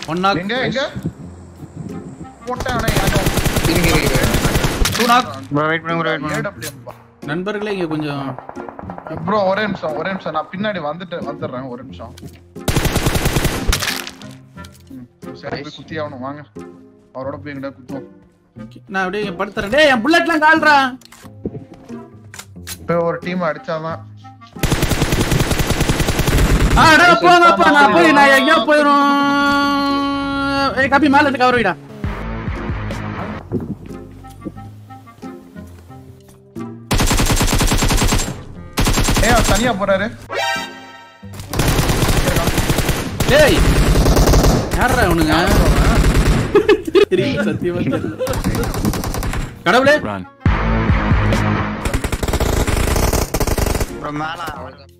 One knock எங்க எங்க போட்டேன் அவனை எனக்கு இங்க இருக்கு டூ நாக் ப்ரோ வெயிட் பண்ணுங்க ப்ரோ வெயிட் பண்ணுங்க AWM. நண்பர்களே இங்க கொஞ்சம் ப்ரோ ஒரே நிமிஷம் ஒரே நிமிஷம் நான் பின்னாடி வந்துட்டு வந்துடுறேன் ஒரு நிமிஷம் ம், சரி போய் குத்தி ஆகணும் வாங்க அவரோட போய் எங்கிட்ட குத்துவோம் நான் அப்படியே இங்க படுத்துறேன் டேய் என் புல்லட்லாம் கால்றா போய் ஒரு டீம் அடிச்சாதான் ஆ டா போங்கப்பா நான் போய் நான் எங்கேயோ போயிரும் ஏய் காப்பி மேல இருந்து கவர் வைடா ஏய் அவர் தனியா போறாரு டேய் யாரா இவனுங்க தெரியல சத்தியமா தெரியல கடவுளே ப்ரோ மேல